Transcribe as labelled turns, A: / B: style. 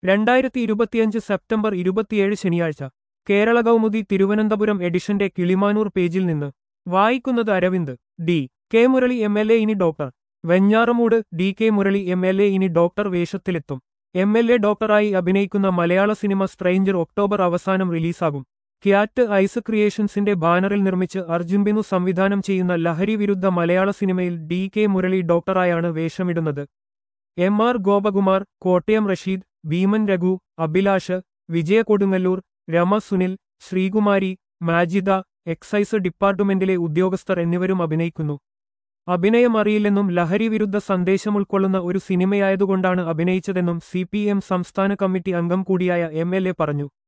A: രണ്ടായിരത്തി ഇരുപത്തിയഞ്ച് സെപ്റ്റംബർ ഇരുപത്തിയേഴ് ശനിയാഴ്ച കേരള കൗമുദി തിരുവനന്തപുരം എഡിഷന്റെ കിളിമാനൂർ പേജിൽ നിന്ന് വായിക്കുന്നത് Aravind D K Murali M L A ഇനി doctor Venjaramoodu D K Murali M L A ഇനി ഡോക്ടർ വേഷത്തിലെത്തും എം എൽ എ ഡോക്ടറായി അഭിനയിക്കുന്ന മലയാള സിനിമ സ്ട്രെയിഞ്ചർ ഒക്ടോബർ അവസാനം റിലീസാകും ക്യാറ്റ് ഐസ് ക്രിയേഷൻസിന്റെ ബാനറിൽ നിർമ്മിച്ച് അർജുൻ ബിനു സംവിധാനം ചെയ്യുന്ന ലഹരി വിരുദ്ധ മലയാള സിനിമയിൽ ഡി കെ മുരളി ഡോക്ടറായാണ് വേഷമിടുന്നത് M R Gopakumar Kottayam Rasheed Bheeman Raghu Abhilash Vijaya Kodungallur Rama Sunil Sreekumari Majida excise ഡിപ്പാർട്ട്മെന്റിലെ ഉദ്യോഗസ്ഥർ എന്നിവരും അഭിനയിക്കുന്നു അഭിനയം അറിയില്ലെന്നും ലഹരി വിരുദ്ധ സന്ദേശം ഉൾക്കൊള്ളുന്ന ഒരു സിനിമയായതുകൊണ്ടാണ് അഭിനയിച്ചതെന്നും സി സംസ്ഥാന കമ്മിറ്റി അംഗം കൂടിയായ എം പറഞ്ഞു